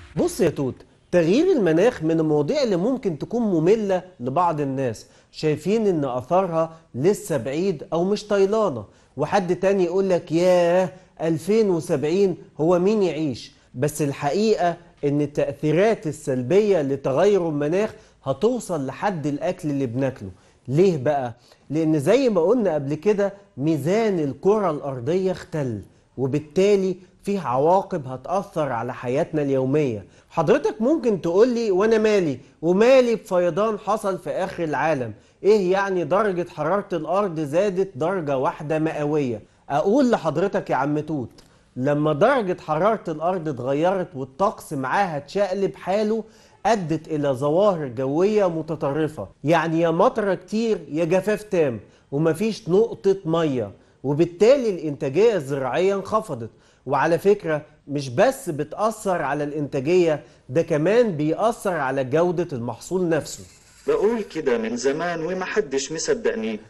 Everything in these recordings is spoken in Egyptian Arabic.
بص يا توت تغيير المناخ من المواضيع اللي ممكن تكون مملة لبعض الناس شايفين ان اثارها لسه بعيد او مش طيلانة وحد تاني يقول لك ياه 2070 هو مين يعيش بس الحقيقة ان التأثيرات السلبية لتغير المناخ هتوصل لحد الاكل اللي بناكله ليه بقى؟ لان زي ما قلنا قبل كده ميزان الكرة الارضية اختل وبالتالي فيه عواقب هتأثر على حياتنا اليومية حضرتك ممكن تقولي وانا مالي ومالي بفيضان حصل في اخر العالم ايه يعني درجة حرارة الارض زادت درجة واحدة مئوية اقول لحضرتك يا عم توت لما درجة حرارة الارض اتغيرت والطقس معاها اتشقلب حاله ادت الى ظواهر جوية متطرفة يعني يا مطرة كتير يا جفاف تام ومفيش نقطة مية وبالتالي الانتاجية الزراعية انخفضت وعلى فكرة مش بس بتأثر على الإنتاجية ده كمان بيأثر على جودة المحصول نفسه بقول كده من زمان ومحدش مصدقني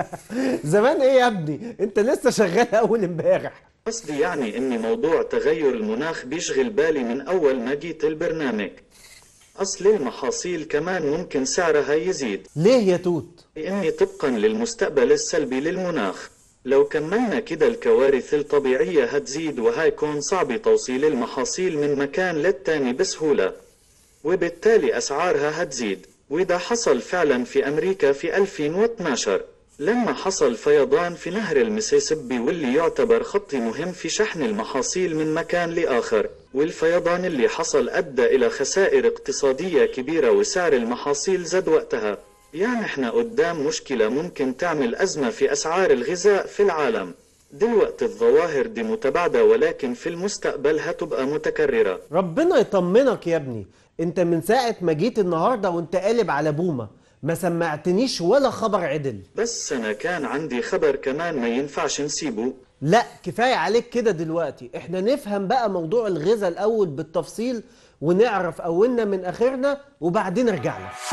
زمان ايه يا ابني انت لسه شغال اول امبارح قصدي يعني اني موضوع تغير المناخ بيشغل بالي من اول ما جيت البرنامج اصل المحاصيل كمان ممكن سعرها يزيد ليه يا توت لاني طبقا للمستقبل السلبي للمناخ لو كملنا كده الكوارث الطبيعية هتزيد وهيكون صعب توصيل المحاصيل من مكان للتاني بسهولة وبالتالي أسعارها هتزيد وده حصل فعلا في أمريكا في 2012 لما حصل فيضان في نهر المسيسيبي واللي يعتبر خط مهم في شحن المحاصيل من مكان لآخر والفيضان اللي حصل أدى إلى خسائر اقتصادية كبيرة وسعر المحاصيل زاد وقتها يعني احنا قدام مشكلة ممكن تعمل أزمة في أسعار الغذاء في العالم دلوقتي الظواهر دي متباعدة ولكن في المستقبل هتبقى متكررة ربنا يطمنك يا ابني انت من ساعة ما جيت النهاردة وانت قالب على بومة ما سمعتنيش ولا خبر عدل بس أنا كان عندي خبر كمان ما ينفعش نسيبه لا كفاية عليك كده دلوقتي احنا نفهم بقى موضوع الغذاء الأول بالتفصيل ونعرف أولنا من آخرنا وبعدين ارجع لك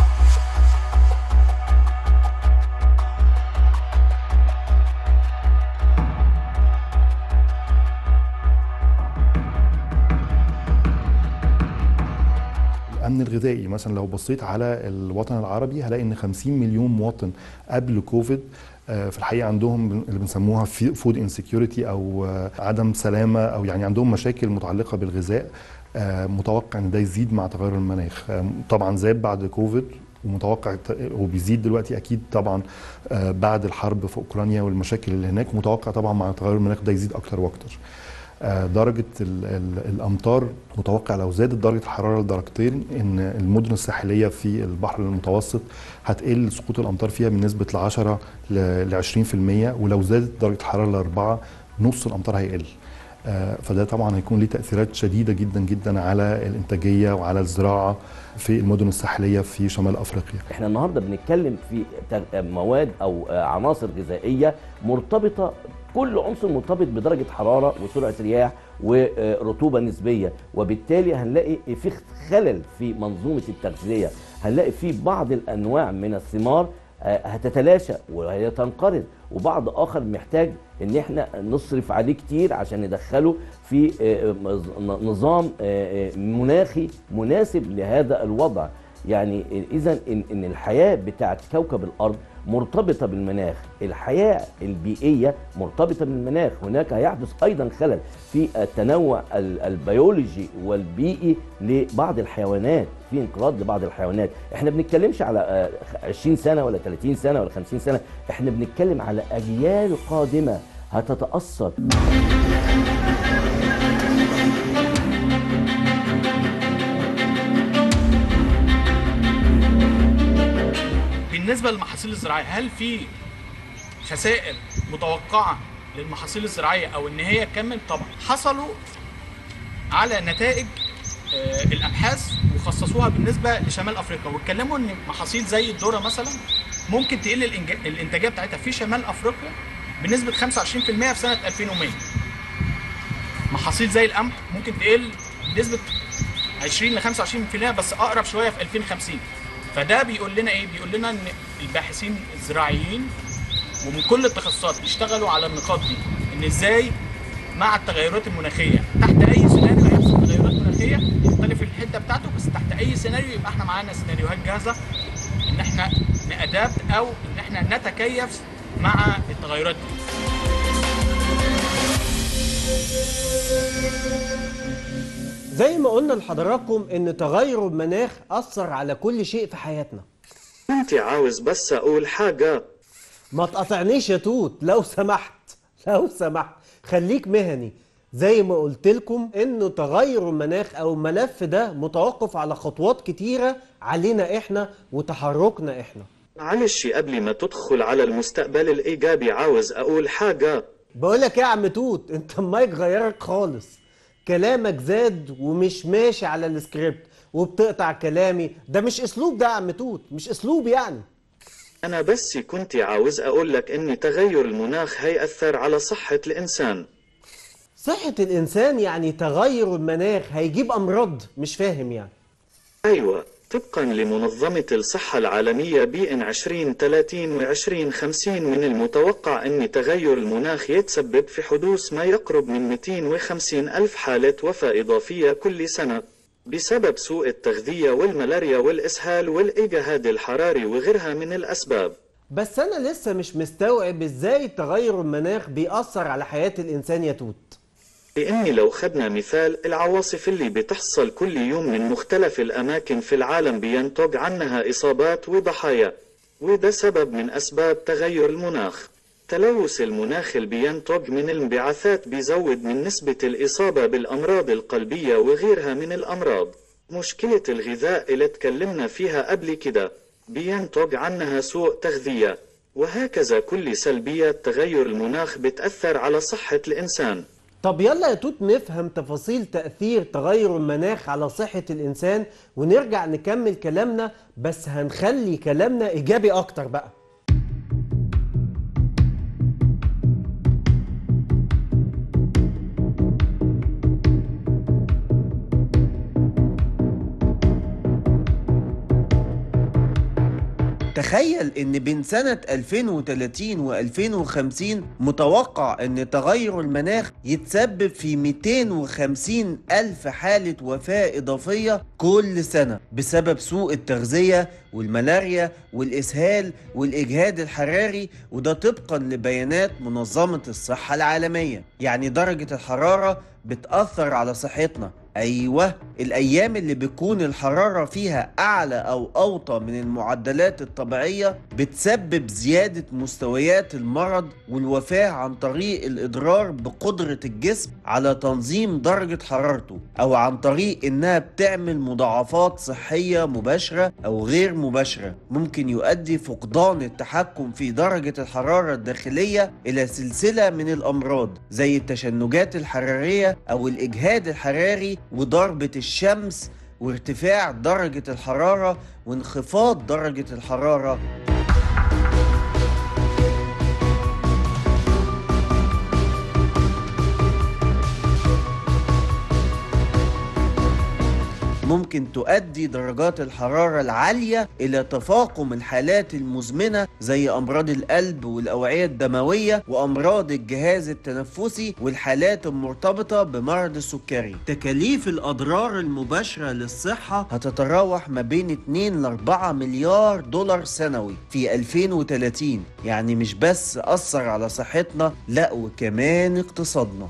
الامن الغذائي مثلا لو بصيت على الوطن العربي هلاقي ان 50 مليون مواطن قبل كوفيد آه، في الحقيقه عندهم اللي بنسموها فود انسكيورتي او آه، عدم سلامه او يعني عندهم مشاكل متعلقه بالغذاء آه، متوقع ان ده يزيد مع تغير المناخ آه، طبعا زاد بعد كوفيد ومتوقع ت- وبيزيد دلوقتي اكيد طبعا آه، بعد الحرب في اوكرانيا والمشاكل اللي هناك ومتوقع طبعا مع تغير المناخ ده يزيد اكتر واكتر آه، درجة ال- ل- الامطار متوقع لو زادت درجه الحراره لدرجتين ان المدن الساحليه في البحر المتوسط هتقل سقوط الامطار فيها من نسبه ل 10 ل 20% ولو زادت درجه الحراره لاربعه نص الامطار هيقل آه، فده طبعا هيكون ليه تاثيرات شديده جدا جدا على الانتاجيه وعلى الزراعه في المدن الساحليه في شمال افريقيا احنا النهارده بنتكلم في تغ- مواد او آه، عناصر غذائيه مرتبطه كل عنصر مرتبط بدرجه حراره وسرعه رياح ورطوبه نسبيه وبالتالي هنلاقي في خلل في منظومه التغذيه هنلاقي في بعض الانواع من الثمار آه، هتتلاشى وهي تنقرض وبعض اخر محتاج ان احنا نصرف عليه كتير عشان ندخله في آه، مز- نظام آه، آه، مناخي مناسب لهذا الوضع يعني اذا ان إن الحياه بتاعت كوكب الارض مرتبطه بالمناخ الحياه البيئيه مرتبطه بالمناخ هناك هيحدث ايضا خلل في التنوع ال- البيولوجي والبيئي لبعض الحيوانات في انقراض لبعض الحيوانات احنا بنتكلمش على آه، 20 سنه ولا 30 سنه ولا 50 سنه احنا بنتكلم على اجيال قادمه هتتاثر بالنسبه للمحاصيل الزراعيه هل في خسائر متوقعه للمحاصيل الزراعيه او ان هي تكمل طبعا حصلوا على نتائج آه، الابحاث وخصصوها بالنسبه لشمال افريقيا واتكلموا ان محاصيل زي الذره مثلا ممكن تقل الإنج- الانتاجيه بتاعتها في شمال افريقيا بنسبه 25% في سنه 2100 محاصيل زي القمح ممكن تقل بنسبه 20 ل 25% بس اقرب شويه في 2050 فده بيقول لنا ايه بيقول لنا ان الباحثين الزراعيين ومن كل التخصصات بيشتغلوا على النقاط دي ان ازاي مع التغيرات المناخيه تحت اي سيناريو هيحصل تغيرات مناخيه يختلف الحته الحده بتاعته بس تحت اي سيناريو يبقى احنا معانا سيناريوهات جاهزه ان احنا نادابت او ان احنا نتكيف مع التغيرات دي زي ما قلنا لحضراتكم ان تغير المناخ اثر على كل شيء في حياتنا كنت عاوز بس أقول حاجة ما تقاطعنيش يا توت لو سمحت لو سمحت خليك مهني زي ما قلت لكم انه تغير المناخ او الملف ده متوقف على خطوات كتيرة علينا احنا وتحركنا احنا معلش قبل ما تدخل على المستقبل الإيجابي عاوز أقول حاجة بقولك ايه يا عم توت انت المايك غيرك خالص كلامك زاد ومش ماشي على السكريبت وبتقطع كلامي ده مش اسلوب ده يا عم توت مش اسلوب يعني أنا بس كنت عاوز أقول لك إن تغير المناخ هيأثر على صحة الإنسان صحة الانسان يعني تغير المناخ هيجيب امراض مش فاهم يعني أيوة طبقا لمنظمة الصحة العالمية بي إن 2030 و 2050 من المتوقع أن تغير المناخ يتسبب في حدوث ما يقرب من 250 ألف حالة وفاة إضافية كل سنة بسبب سوء التغذية والملاريا والإسهال والإجهاد الحراري وغيرها من الأسباب بس انا لسه مش مستوعب ازاي تغير المناخ بيأثر على حياة الانسان يا توت لأني لو خدنا مثال العواصف اللي بتحصل كل يوم من مختلف الأماكن في العالم بينتج عنها إصابات وضحايا وده سبب من أسباب تغير المناخ تلوث المناخ اللي بينتج من الانبعاثات بيزود من نسبة الإصابة بالأمراض القلبية وغيرها من الأمراض مشكلة الغذاء اللي اتكلمنا فيها قبل كده بينتج عنها سوء تغذية وهكذا كل سلبيات تغير المناخ بتأثر على صحة الإنسان طب يلا يا توت نفهم تفاصيل تأثير تغير المناخ على صحة الإنسان ونرجع نكمل كلامنا بس هنخلي كلامنا إيجابي أكتر بقى تخيل ان بين سنة 2030 و 2050 متوقع ان تغير المناخ يتسبب في 250 الف حالة وفاة اضافية كل سنة بسبب سوء التغذية والملاريا والاسهال والاجهاد الحراري وده طبقا لبيانات منظمة الصحة العالمية يعني درجة الحرارة بتأثر على صحتنا ايوه الايام اللي بتكون الحراره فيها اعلى او اوطى من المعدلات الطبيعيه بتسبب زياده مستويات المرض والوفاه عن طريق الاضرار بقدره الجسم على تنظيم درجه حرارته او عن طريق انها بتعمل مضاعفات صحيه مباشره او غير مباشره ممكن يؤدي فقدان التحكم في درجه الحراره الداخليه الى سلسله من الامراض زي التشنجات الحراريه او الاجهاد الحراري وضربة الشمس وارتفاع درجة الحرارة وانخفاض درجة الحرارة ممكن تؤدي درجات الحرارة العالية إلى تفاقم الحالات المزمنة زي أمراض القلب والأوعية الدموية وأمراض الجهاز التنفسي والحالات المرتبطة بمرض السكري تكاليف الأضرار المباشرة للصحة هتتراوح ما بين 2 ل 4 مليار دولار سنوي في 2030 يعني مش بس أثر على صحتنا لا وكمان اقتصادنا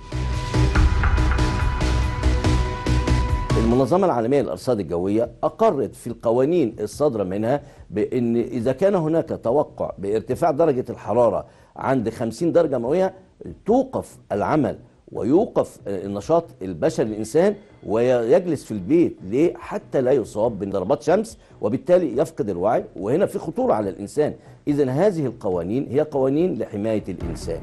المنظمة العالمية للأرصاد الجوية أقرت في القوانين الصادرة منها بأن إذا كان هناك توقع بارتفاع درجة الحرارة عند 50 درجة مئوية توقف العمل ويوقف النشاط البشري الإنسان ويجلس في البيت ليه؟ حتى لا يصاب بضربات شمس وبالتالي يفقد الوعي وهنا في خطورة على الإنسان إذا هذه القوانين هي قوانين لحماية الإنسان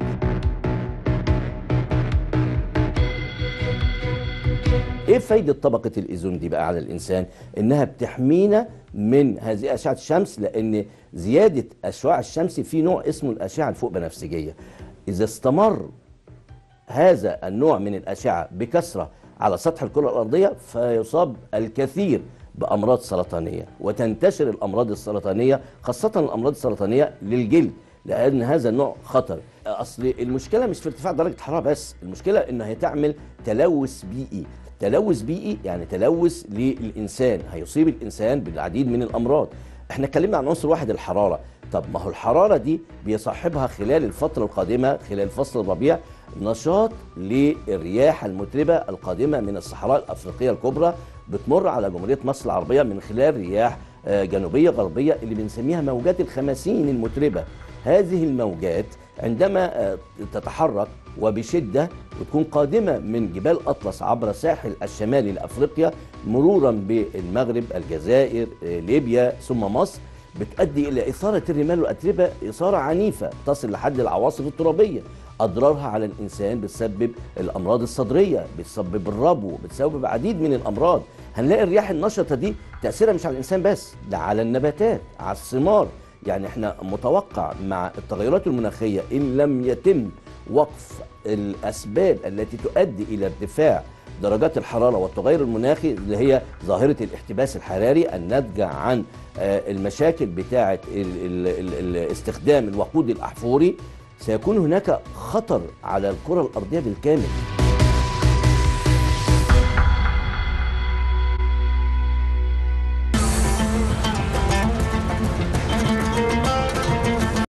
ايه فايده طبقه الاوزون دي بقى على الانسان انها بتحمينا من هذه اشعه الشمس لان زياده اشعاع الشمس في نوع اسمه الاشعه الفوق بنفسجيه اذا استمر هذا النوع من الاشعه بكثره على سطح الكره الارضيه فيصاب الكثير بامراض سرطانيه وتنتشر الامراض السرطانيه خاصه الامراض السرطانيه للجلد لان هذا النوع خطر اصل المشكله مش في ارتفاع درجه الحراره بس المشكله انها تعمل تلوث بيئي تلوث بيئي يعني تلوث للانسان هيصيب الانسان بالعديد من الامراض احنا اتكلمنا عن عنصر واحد الحراره طب ما هو الحراره دي بيصاحبها خلال الفتره القادمه خلال فصل الربيع نشاط للرياح المتربه القادمه من الصحراء الافريقيه الكبرى بتمر على جمهوريه مصر العربيه من خلال رياح آه، جنوبيه غربيه اللي بنسميها موجات الخمسين المتربه هذه الموجات عندما آه، تتحرك وبشده وتكون قادمه من جبال اطلس عبر الساحل الشمالي لافريقيا مرورا بالمغرب الجزائر آه، ليبيا ثم مصر بتؤدي الى اثاره الرمال والاتربه اثاره عنيفه تصل لحد العواصف الترابيه اضرارها على الانسان بتسبب الامراض الصدريه بتسبب الربو بتسبب عديد من الامراض هنلاقي الرياح النشطه دي تاثيرها مش على الانسان بس ده على النباتات على الثمار يعني احنا متوقع مع التغيرات المناخيه ان لم يتم وقف الاسباب التي تؤدي الى ارتفاع درجات الحراره والتغير المناخي اللي هي ظاهره الاحتباس الحراري الناتجه عن آه، المشاكل بتاعه ال- ال- ال- ال- استخدام الوقود الاحفوري سيكون هناك خطر على الكره الارضيه بالكامل